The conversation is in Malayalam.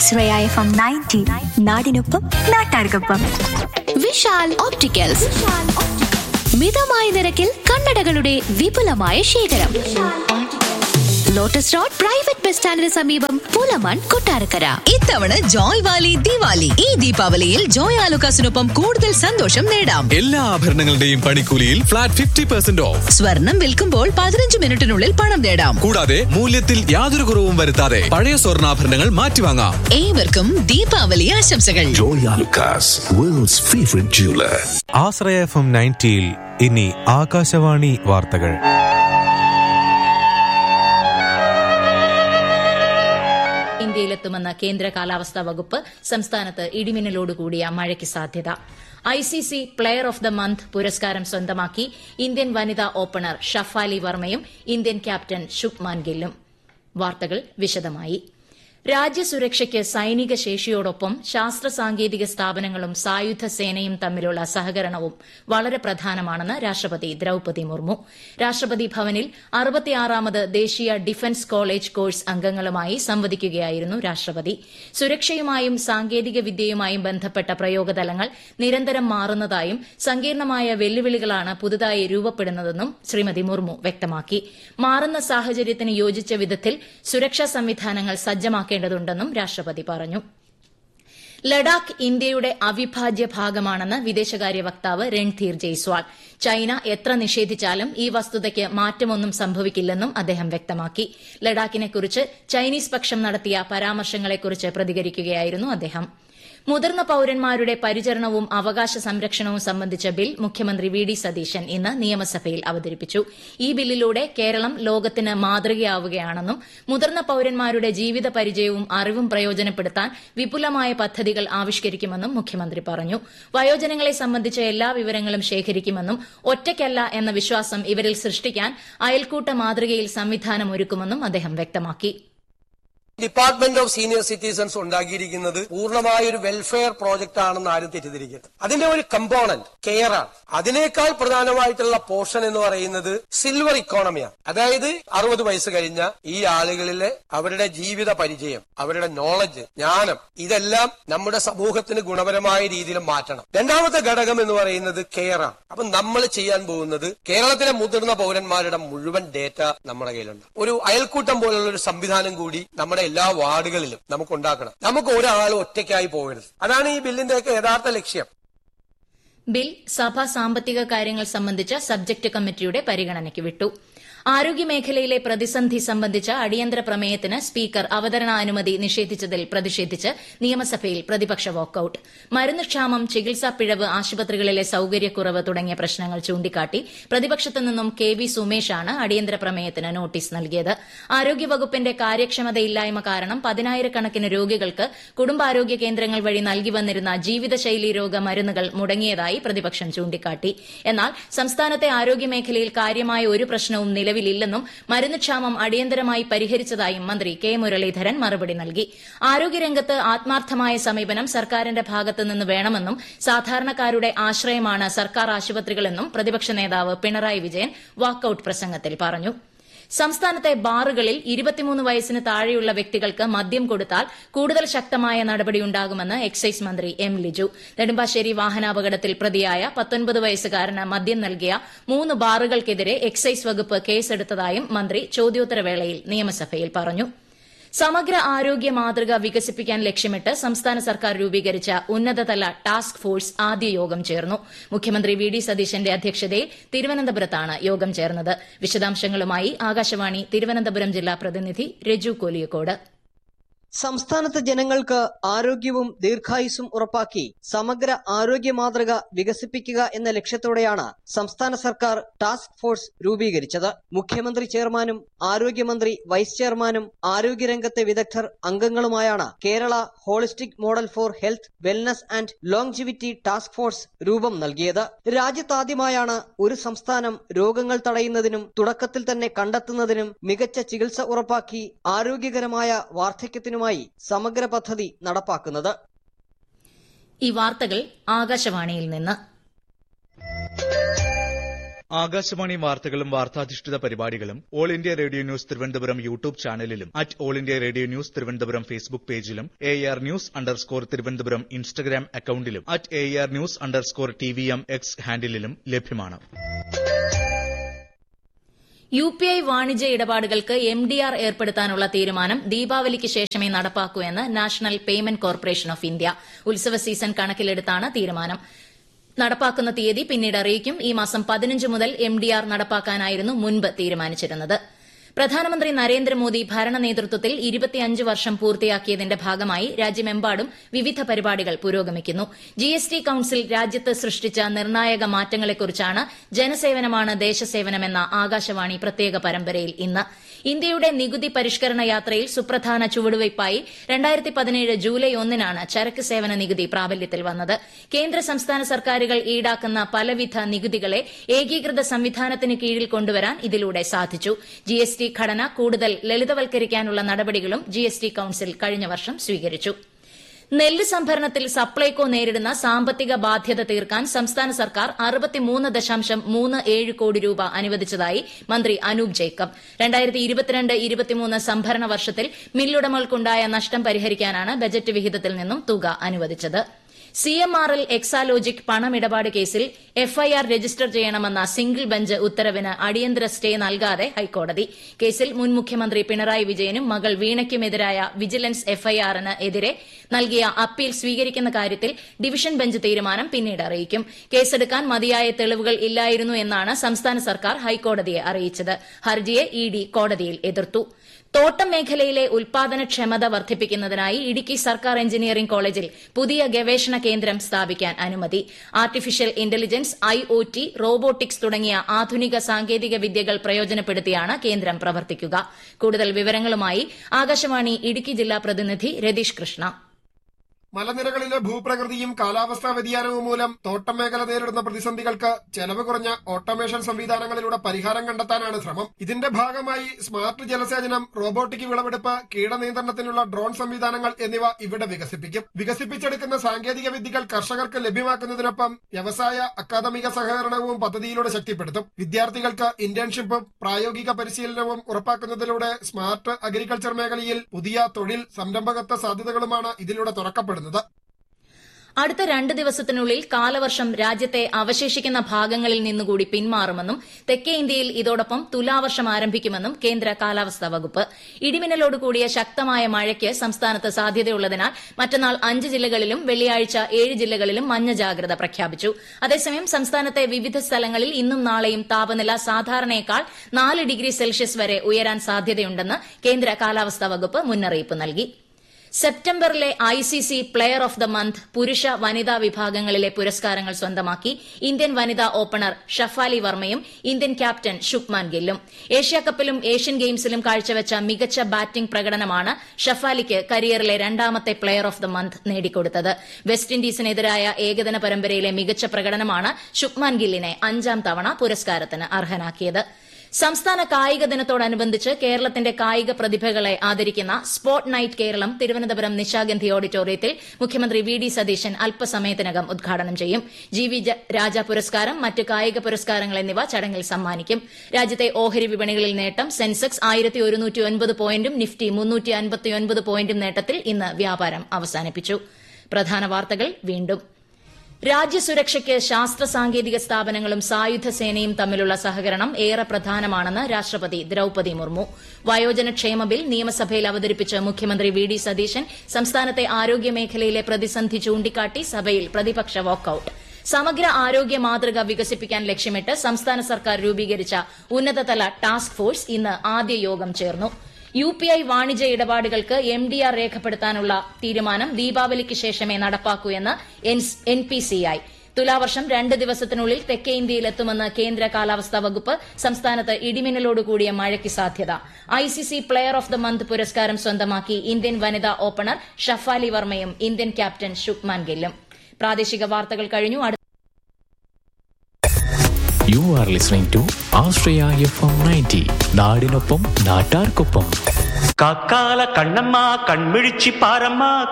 ആശ്രയ എഫ് എം നയൻറ്റി നാടിനൊപ്പം നാട്ടാർക്കൊപ്പം വിശാൽ ഓപ്റ്റിക്കൽസ് മിതമായ നിരക്കിൽ കണ്ണടകളുടെ വിപുലമായ ശേഖരം ലോട്ടസ് റോഡ് പ്രൈവറ്റ് ബസ് സ്റ്റാൻഡിന് സമീപം പുലമൺ കൊട്ടാരക്കര ഇത്തവണ ജോയ് വാലി ദിവാലി ഈ ദീപാവലിയിൽ ജോയ് ആലുക്കാസിനൊപ്പം കൂടുതൽ സന്തോഷം നേടാം എല്ലാ ആഭരണങ്ങളുടെയും പണിക്കൂലിയിൽ ഫ്ലാറ്റ് ഫിഫ്റ്റി പെർസെന്റ് ഓഫ് സ്വർണം വിൽക്കുമ്പോൾ പതിനഞ്ച് മിനിറ്റിനുള്ളിൽ പണം നേടാം കൂടാതെ മൂല്യത്തിൽ യാതൊരു കുറവും വരുത്താതെ പഴയ സ്വർണ്ണാഭരണങ്ങൾ മാറ്റിവാങ്ങാം ഏവർക്കും ദീപാവലി ആശംസകൾ Joy Alucas, world's favorite jeweler. Ashraya F M നയൻറ്റിയിൽ ഇനി ആകാശവാണി വാർത്തകൾ ഇന്ത്യയിലെത്തുമെന്ന് കേന്ദ്ര കാലാവസ്ഥാ വകുപ്പ് സംസ്ഥാനത്ത് ഇടിമിന്നലോടുകൂടിയ മഴയ്ക്ക് സാധ്യത I C C player of the month പുരസ്കാരം സ്വന്തമാക്കി ഇന്ത്യൻ വനിതാ ഓപ്പണർ ഷഫാലി വർമ്മയും ഇന്ത്യൻ ക്യാപ്റ്റൻ ശുഭ്മാൻ ഗില്ലും വാർത്തകൾ വിശദമായി രാജ്യസുരക്ഷയ്ക്ക് സൈനിക ശേഷിയോടൊപ്പം ശാസ്ത്ര സാങ്കേതിക സ്ഥാപനങ്ങളും സായുധ സേനയും തമ്മിലുള്ള സഹകരണവും വളരെ പ്രധാനമാണെന്ന് രാഷ്ട്രപതി ദ്രൌപതി മുർമു രാഷ്ട്രപതി ഭവനിൽ അറുപത്തിയാറാമത് ദേശീയ ഡിഫൻസ് കോളേജ് കോഴ്സ് അംഗങ്ങളുമായി സംവദിക്കുകയായിരുന്നു രാഷ്ട്രപതി സുരക്ഷയുമായും സാങ്കേതിക വിദ്യയുമായും ബന്ധപ്പെട്ട പ്രയോഗതലങ്ങൾ നിരന്തരം മാറുന്നതായും സങ്കീർണമായ വെല്ലുവിളികളാണ് പുതുതായി രൂപപ്പെടുന്നതെന്നും ശ്രീമതി മുർമു വ്യക്തമാക്കി മാറുന്ന സാഹചര്യത്തിന് യോജിച്ച വിധത്തിൽ സുരക്ഷാ സംവിധാനങ്ങൾ സജ്ജമാക്കേണ്ടതുണ്ടെന്നും രാഷ്ട്രപതി പറഞ്ഞു ലഡാക്ക് ഇന്ത്യയുടെ അവിഭാജ്യ ഭാഗമാണെന്ന് വിദേശകാര്യ വക്താവ് രൺധീർ ജയ്സ്വാൾ ചൈന എത്ര നിഷേധിച്ചാലും ഈ വസ്തുതയ്ക്ക് മാറ്റമൊന്നും സംഭവിക്കില്ലെന്നും അദ്ദേഹം വ്യക്തമാക്കി ലഡാക്കിനെക്കുറിച്ച് ചൈനീസ് പക്ഷം നടത്തിയ പരാമർശങ്ങളെക്കുറിച്ച് പ്രതികരിക്കുകയായിരുന്നു അദ്ദേഹം മുതിർന്ന പൌരന്മാരുടെ പരിചരണവും അവകാശ സംരക്ഷണവും സംബന്ധിച്ച ബിൽ മുഖ്യമന്ത്രി വി ഡി സതീശൻ ഇന്ന് നിയമസഭയിൽ അവതരിപ്പിച്ചു ഈ ബില്ലിലൂടെ കേരളം ലോകത്തിന് മാതൃകയാവുകയാണെന്നും മുതിർന്ന പൌരന്മാരുടെ ജീവിത പരിചയവും അറിവും പ്രയോജനപ്പെടുത്താൻ വിപുലമായ പദ്ധതികൾ ആവിഷ്കരിക്കുമെന്നും മുഖ്യമന്ത്രി പറഞ്ഞു വയോജനങ്ങളെ സംബന്ധിച്ച എല്ലാ വിവരങ്ങളും ശേഖരിക്കുമെന്നും ഒറ്റയ്ക്കല്ല എന്ന വിശ്വാസം ഇവരിൽ സൃഷ്ടിക്കാൻ അയൽക്കൂട്ട മാതൃകയിൽ സംവിധാനം ഒരുക്കുമെന്നും അദ്ദേഹം വ്യക്തമാക്കി ഡിപ്പാർട്ട്മെന്റ് ഓഫ് സീനിയർ സിറ്റിസൺസ് ഉണ്ടാക്കിയിരിക്കുന്നത് പൂർണ്ണമായ ഒരു വെൽഫെയർ പ്രോജക്റ്റ് ആണെന്ന് ആരും തെറ്റിദ്ധരിക്കരുത് അതിന്റെ ഒരു കമ്പോണന്റ് കെയർ ആണ് അതിനേക്കാൾ പ്രധാനമായിട്ടുള്ള പോർഷൻ എന്ന് പറയുന്നത് സിൽവർ ഇക്കോണമിയാണ് അതായത് അറുപത് വയസ്സ് കഴിഞ്ഞ ഈ ആളുകളിലെ അവരുടെ ജീവിത പരിചയം അവരുടെ നോളജ് ജ്ഞാനം ഇതെല്ലാം നമ്മുടെ സമൂഹത്തിന് ഗുണപരമായ രീതിയിൽ മാറ്റണം രണ്ടാമത്തെ ഘടകം എന്ന് പറയുന്നത് കെയർ ആണ് അപ്പൊ നമ്മൾ ചെയ്യാൻ പോകുന്നത് കേരളത്തിലെ മുതിർന്ന പൗരന്മാരുടെ മുഴുവൻ ഡേറ്റ നമ്മുടെ കയ്യിലുണ്ട് ഒരു അയൽക്കൂട്ടം പോലുള്ള ഒരു സംവിധാനം കൂടി നമ്മുടെ എല്ലാ വാർഡുകളിലും നമുക്ക് ഉണ്ടാക്കണം നമുക്ക് ഒരാൾ ഒറ്റയ്ക്കായി പോകരുത് അതാണ് ഈ ബില്ലിന്റെയൊക്കെ യഥാർത്ഥ ലക്ഷ്യം ബിൽ സഭ സാമ്പത്തിക കാര്യങ്ങൾ സംബന്ധിച്ച സബ്ജക്ട് കമ്മിറ്റിയുടെ പരിഗണനയ്ക്ക് വിട്ടു ആരോഗ്യമേഖലയിലെ പ്രതിസന്ധി സംബന്ധിച്ച അടിയന്തര പ്രമേയത്തിന് സ്പീക്കർ അവതരണാനുമതി നിഷേധിച്ചതിൽ പ്രതിഷേധിച്ച് നിയമസഭയിൽ പ്രതിപക്ഷ വാക്കൌട്ട് മരുന്ന് ക്ഷാമം ചികിത്സാ പിഴവ് ആശുപത്രികളിലെ സൌകര്യക്കുറവ് തുടങ്ങിയ പ്രശ്നങ്ങൾ ചൂണ്ടിക്കാട്ടി പ്രതിപക്ഷത്തു നിന്നും കെ വി സുമേഷാണ് അടിയന്തര പ്രമേയത്തിന് നോട്ടീസ് നൽകിയത് ആരോഗ്യവകുപ്പിന്റെ കാര്യക്ഷമതയില്ലായ്മ കാരണം പതിനായിരക്കണക്കിന് രോഗികൾക്ക് കുടുംബാരോഗ്യ കേന്ദ്രങ്ങൾ വഴി നൽകി വന്നിരുന്ന ജീവിതശൈലി രോഗ മരുന്നുകൾ മുടങ്ങിയതായി പ്രതിപക്ഷം ചൂണ്ടിക്കാട്ടി എന്നാൽ സംസ്ഥാനത്തെ ആരോഗ്യമേഖലയിൽ കാര്യമായ ഒരു പ്രശ്നവും നിലവിലില്ലെന്നും മരുന്നുക്ഷാമം അടിയന്തരമായി പരിഹരിച്ചതായും മന്ത്രി കെ മുരളീധരൻ മറുപടി നൽകി ആരോഗ്യരംഗത്ത് ആത്മാർത്ഥമായ സമീപനം സർക്കാരിന്റെ ഭാഗത്തു നിന്ന് വേണമെന്നും സാധാരണക്കാരുടെ ആശ്രയമാണ് സർക്കാർ ആശുപത്രികളെന്നും പ്രതിപക്ഷ നേതാവ് പിണറായി വിജയൻ വാക്കൌട്ട് പ്രസംഗത്തിൽ പറഞ്ഞു സംസ്ഥാനത്തെ ബാറുകളിൽ ഇരുപത്തിമൂന്ന് വയസ്സിന് താഴെയുള്ള വ്യക്തികൾക്ക് മദ്യം കൊടുത്താൽ കൂടുതൽ ശക്തമായ നടപടിയുണ്ടാകുമെന്ന് എക്സൈസ് മന്ത്രി എം ലിജു നെടുമ്പാശ്ശേരി വാഹനാപകടത്തിൽ പ്രതിയായ പത്തൊൻപത് വയസ്സുകാരന് മദ്യം നൽകിയ മൂന്ന് ബാറുകൾക്കെതിരെ എക്സൈസ് വകുപ്പ് കേസെടുത്തതായും മന്ത്രി ചോദ്യോത്തരവേളയിൽ നിയമസഭയിൽ പറഞ്ഞു സമഗ്ര ആരോഗ്യ മാതൃക വികസിപ്പിക്കാൻ ലക്ഷ്യമിട്ട് സംസ്ഥാന സർക്കാർ രൂപീകരിച്ച ഉന്നതതല ടാസ്ക് ഫോഴ്സ് ആദ്യ യോഗം ചേർന്നു മുഖ്യമന്ത്രി വി ഡി സതീശന്റെ അധ്യക്ഷതയിൽ തിരുവനന്തപുരത്താണ് യോഗം ചേർന്നത് വിശദാംശങ്ങളുമായി ആകാശവാണി തിരുവനന്തപുരം ജില്ലാ പ്രതിനിധി രജു കോലിയക്കോട് സംസ്ഥാനത്തെ ജനങ്ങൾക്ക് ആരോഗ്യവും ദീർഘായുസ്സും ഉറപ്പാക്കി സമഗ്ര ആരോഗ്യ മാതൃക വികസിപ്പിക്കുക എന്ന ലക്ഷ്യത്തോടെയാണ് സംസ്ഥാന സർക്കാർ ടാസ്ക് ഫോഴ്സ് രൂപീകരിച്ചത് മുഖ്യമന്ത്രി ചെയർമാനും ആരോഗ്യമന്ത്രി വൈസ് ചെയർമാനും ആരോഗ്യരംഗത്തെ വിദഗ്ധർ അംഗങ്ങളുമായാണ് Kerala holistic model for health wellness and longevity task force രൂപം നൽകിയത് രാജ്യത്താദ്യമായാണ് ഒരു സംസ്ഥാനം രോഗങ്ങൾ തടയുന്നതിനും തുടക്കത്തിൽ തന്നെ കണ്ടെത്തുന്നതിനും മികച്ച ചികിത്സ ഉറപ്പാക്കി ആരോഗ്യകരമായ വാർദ്ധക്യത്തിനുമായി സമഗ്ര പദ്ധതി നടപ്പാക്കുന്നത് ഈ വാർത്തകൾ ആകാശവാണിയിൽ നിന്ന് ആകാശവാണി വാർത്തകളും വാർത്താധിഷ്ഠിത പരിപാടികളും all India radio news Thiruvananthapuram YouTube ചാനലിലും at all India radio news Thiruvananthapuram Facebook പേജിലും A R news underscore Thiruvananthapuram Instagram അക്കൌണ്ടിലും at A R news underscore T V M X ഹാൻഡിലും ലഭ്യമാണ് യു പി ഐ വാണിജ്യ ഇടപാടുകൾക്ക് എം ഡി ആർ ഏർപ്പെടുത്താനുള്ള തീരുമാനം ദീപാവലിക്ക് ശേഷമേ നടപ്പാക്കൂ എന്ന് national payment corporation of India ഉത്സവ സീസൺ കണക്കിലെടുത്താണ് തീരുമാനം നടപ്പാക്കുന്ന തീയതി പിന്നീട് അറിയിക്കും ഈ മാസം പതിനഞ്ച് മുതൽ എം ഡി ആർ നടപ്പാക്കാനായിരുന്നു മുൻപ് തീരുമാനിച്ചിരുന്നത് പ്രധാനമന്ത്രി നരേന്ദ്രമോദി ഭരണ നേതൃത്വത്തിൽ ഇരുപത്തിയഞ്ച് വർഷം പൂർത്തിയാക്കിയതിന്റെ ഭാഗമായി രാജ്യമെമ്പാടും വിവിധ പരിപാടികൾ പുരോഗമിക്കുന്നു ജി എസ് ടി കൌൺസിൽ രാജ്യത്ത് സൃഷ്ടിച്ച നിർണായക മാറ്റങ്ങളെക്കുറിച്ചാണ് ജനസേവനമാണ് ദേശസേവനമെന്ന ആകാശവാണി പ്രത്യേക പരമ്പരയിൽ ഇന്ന് ഇന്ത്യയുടെ നികുതി പരിഷ്കരണ യാത്രയിൽ സുപ്രധാന ചുവടുവയ്പായി രണ്ടായിരത്തി പതിനേഴ് ജൂലൈ ഒന്നിനാണ് ചരക്ക് സേവന നികുതി പ്രാബല്യത്തിൽ വന്നത് കേന്ദ്ര സംസ്ഥാന സർക്കാരുകൾ ഈടാക്കുന്ന പലവിധ നികുതികളെ ഏകീകൃത സംവിധാനത്തിന് കീഴിൽ കൊണ്ടുവരാൻ ഇതിലൂടെ സാധിച്ചു ജിഎസ്ടി ഘടന കൂടുതൽ ലളിതവൽക്കരിക്കാനുള്ള നടപടികളും ജിഎസ്ടി കൌൺസിൽ കഴിഞ്ഞ വർഷം സ്വീകരിച്ചു നെല്ല് സംഭരണത്തിൽ സപ്ലൈകോ നേരിടുന്ന സാമ്പത്തിക ബാധ്യത തീർക്കാൻ സംസ്ഥാന സർക്കാർ അറുപത്തിമൂന്ന് ദശാംശം മൂന്ന് ഏഴ് കോടി രൂപ അനുവദിച്ചതായി മന്ത്രി അനൂപ് ജേക്കബ് രണ്ടായിരത്തി ഇരുപത്തിരണ്ട് ഇരുപത്തിമൂന്ന് സംഭരണ വർഷത്തിൽ മില്ലുടമകൾക്കുണ്ടായ നഷ്ടം പരിഹരിക്കാനാണ് ബജറ്റ് വിഹിതത്തിൽ നിന്നും തുക അനുവദിച്ചത് C M R L Exalogic പണമിടപാട് കേസിൽ എഫ്ഐആർ രജിസ്റ്റർ ചെയ്യണമെന്ന സിംഗിൾ ബെഞ്ച് ഉത്തരവിന് അടിയന്തര സ്റ്റേ നൽകാതെ ഹൈക്കോടതി കേസിൽ മുൻ മുഖ്യമന്ത്രി പിണറായി വിജയനും മകൾ വീണയ്ക്കുമെതിരായ വിജിലൻസ് എഫ്ഐആറിന് എതിരെ നൽകിയ അപ്പീൽ സ്വീകരിക്കുന്ന കാര്യത്തിൽ ഡിവിഷൻ ബെഞ്ച് തീരുമാനം പിന്നീട് അറിയിക്കും കേസെടുക്കാൻ മതിയായ തെളിവുകൾ ഇല്ലായിരുന്നു എന്നാണ് സംസ്ഥാന സർക്കാർ ഹൈക്കോടതിയെ അറിയിച്ചത് ഹർജിയെ ഇ ഡി കോടതിയിൽ എതിർത്തു തോട്ടം മേഖലയിലെ ഉൽപാദനക്ഷമത വർദ്ധിപ്പിക്കുന്നതിനായി ഇടുക്കി സർക്കാർ എഞ്ചിനീയറിംഗ് കോളേജിൽ പുതിയ ഗവേഷണ കേന്ദ്രം സ്ഥാപിക്കാൻ അനുമതി artificial intelligence I O T robotics തുടങ്ങിയ ആധുനിക സാങ്കേതിക വിദ്യകൾ പ്രയോജനപ്പെടുത്തിയാണ് കേന്ദ്രം പ്രവർത്തിക്കുക കൂടുതൽ വിവരങ്ങളുമായി ആകാശവാണി ഇടുക്കി ജില്ലാ പ്രതിനിധി രതീഷ് കൃഷ്ണ മലനിരകളിലെ ഭൂപ്രകൃതിയും കാലാവസ്ഥാ വ്യതിയാനവും മൂലം തോട്ടം മേഖല നേരിടുന്ന പ്രതിസന്ധികൾക്ക് ചെലവ് കുറഞ്ഞ ഓട്ടോമേഷൻ സംവിധാനങ്ങളിലൂടെ പരിഹാരം കണ്ടെത്താനാണ് ശ്രമം ഇതിന്റെ ഭാഗമായി സ്മാർട്ട് ജലസേചനം റോബോട്ടിക് വിളവെടുപ്പ് കീടനിയന്ത്രണത്തിനുള്ള ഡ്രോൺ സംവിധാനങ്ങൾ എന്നിവ ഇവിടെ വികസിപ്പിക്കും വികസിപ്പിച്ചെടുക്കുന്ന സാങ്കേതിക വിദ്യകൾ കർഷകർക്ക് ലഭ്യമാക്കുന്നതിനൊപ്പം വ്യവസായ അക്കാദമിക സഹകരണവും പദ്ധതിയിലൂടെ ശക്തിപ്പെടുത്തും വിദ്യാർത്ഥികൾക്ക് ഇന്റേൺഷിപ്പും പ്രായോഗിക പരിശീലനവും ഉറപ്പാക്കുന്നതിലൂടെ സ്മാർട്ട് അഗ്രികൾച്ചർ മേഖലയിൽ പുതിയ തൊഴിൽ സംരംഭകത്വ സാധ്യതകളുമാണ് ഇതിലൂടെ തുറക്കപ്പെടുന്നത് അടുത്ത രണ്ട് ദിവസത്തിനുള്ളിൽ കാലവർഷം രാജ്യത്തെ അവശേഷിക്കുന്ന ഭാഗങ്ങളിൽ നിന്നുകൂടി പിന്മാറുമെന്നും തെക്കേ ഇന്ത്യയിൽ ഇതോടൊപ്പം തുലാവർഷം ആരംഭിക്കുമെന്നും കേന്ദ്ര കാലാവസ്ഥാ വകുപ്പ് ഇടിമിന്നലോടുകൂടിയ ശക്തമായ മഴയ്ക്ക് സംസ്ഥാനത്ത് സാധ്യതയുള്ളതിനാൽ മറ്റന്നാൾ അഞ്ച് ജില്ലകളിലും വെള്ളിയാഴ്ച ഏഴ് ജില്ലകളിലും മഞ്ഞ ജാഗ്രത പ്രഖ്യാപിച്ചു അതേസമയം സംസ്ഥാനത്തെ വിവിധ സ്ഥലങ്ങളിൽ ഇന്നും നാളെയും താപനില സാധാരണയേക്കാൾ നാല് ഡിഗ്രി സെൽഷ്യസ് വരെ ഉയരാൻ സാധ്യതയുണ്ടെന്ന് കേന്ദ്ര കാലാവസ്ഥാ വകുപ്പ് മുന്നറിയിപ്പ് നൽകി സെപ്റ്റംബറിലെ I C C player of the month പുരുഷ വനിതാ വിഭാഗങ്ങളിലെ പുരസ്കാരങ്ങൾ സ്വന്തമാക്കി ഇന്ത്യൻ വനിതാ ഓപ്പണർ ഷഫാലി വർമ്മയും ഇന്ത്യൻ ക്യാപ്റ്റൻ ശുക്മാൻ ഗില്ലും ഏഷ്യാകപ്പിലും ഏഷ്യൻ ഗെയിംസിലും കാഴ്ചവെച്ച മികച്ച ബാറ്റിംഗ് പ്രകടനമാണ് ഷഫാലിക്ക് കരിയറിലെ രണ്ടാമത്തെ പ്ലെയർ ഓഫ് ദ മന്ത് നേടിക്കൊടുത്തത് വെസ്റ്റ് ഇൻഡീസിനെതിരായ ഏകദിന പരമ്പരയിലെ മികച്ച പ്രകടനമാണ് ശുക്മാൻ ഗില്ലിനെ അഞ്ചാം തവണ പുരസ്കാരത്തിന് അർഹനാക്കിയത് സംസ്ഥാന കായിക ദിനത്തോടനുബന്ധിച്ച് കേരളത്തിന്റെ കായിക പ്രതിഭകളെ ആദരിക്കുന്ന സ്പോർട് നൈറ്റ് കേരളം തിരുവനന്തപുരം നിശാഗന്ധി ഓഡിറ്റോറിയത്തിൽ മുഖ്യമന്ത്രി വി ഡി സതീശൻ അല്പസമയത്തിനകം ഉദ്ഘാടനം ചെയ്യും ജി വി രാജ പുരസ്കാരം മറ്റ് കായിക പുരസ്കാരങ്ങൾ എന്നിവ ചടങ്ങിൽ സമ്മാനിക്കും രാജ്യത്തെ ഓഹരി വിപണികളിൽ നേട്ടം സെൻസെക്സ് ആയിരത്തി ഒരുന്നൂറ്റി ഒൻപത് പോയിന്റും നിഫ്റ്റി മുന്നൂറ്റി അൻപത്തിയൊൻപത് പോയിന്റും നേട്ടത്തിൽ ഇന്ന് വ്യാപാരം അവസാനിപ്പിച്ചു പ്രധാന വാർത്തകൾ വീണ്ടും രാജ്യസുരക്ഷയ്ക്ക് ശാസ്ത്ര സാങ്കേതിക സ്ഥാപനങ്ങളും സായുധ സേനയും തമ്മിലുള്ള സഹകരണം ഏറെ പ്രധാനമാണെന്ന് രാഷ്ട്രപതി ദ്രൌപതി മുർമു വയോജനക്ഷേമ ബിൽ നിയമസഭയിൽ അവതരിപ്പിച്ച് മുഖ്യമന്ത്രി വി ഡി സതീശൻ സംസ്ഥാനത്തെ ആരോഗ്യ മേഖലയിലെ പ്രതിസന്ധി ചൂണ്ടിക്കാട്ടി സഭയിൽ പ്രതിപക്ഷ വാക്കൌട്ട് സമഗ്ര ആരോഗ്യ മാതൃക വികസിപ്പിക്കാൻ ലക്ഷ്യമിട്ട് സംസ്ഥാന സർക്കാർ രൂപീകരിച്ച ഉന്നതതല ടാസ്ക് ഫോഴ്സ് ഇന്ന് ആദ്യ യോഗം ചേർന്നു യു പി ഐ വാണിജ്യ ഇടപാടുകൾക്ക് എം ഡി ആർ രേഖപ്പെടുത്താനുള്ള തീരുമാനം ദീപാവലിക്ക് ശേഷമേ നടപ്പാക്കൂ എന്ന് എൻ പി സി ഐ തുലാവർഷം രണ്ട് ദിവസത്തിനുള്ളിൽ തെക്കേ ഇന്ത്യയിലെത്തുമെന്ന് കേന്ദ്ര കാലാവസ്ഥാ വകുപ്പ് സംസ്ഥാനത്ത് ഇടിമിന്നലോടുകൂടിയ മഴയ്ക്ക് സാധ്യത ICC player of the month പുരസ്കാരം സ്വന്തമാക്കി ഇന്ത്യൻ വനിതാ ഓപ്പണർ ഷഫാലി വർമ്മയും ഇന്ത്യൻ ക്യാപ്റ്റൻ ശുക്മാൻ ഗില്ലും പ്രാദേശിക വാർത്തകൾ കഴിഞ്ഞു you are listening to Ashraya F M ninety നാടിനൊപ്പം നാട്ടാർക്കൊപ്പം കാക്കാല കണ്ണമ്മ കൺമിഴിച്ചി പാരമ്മ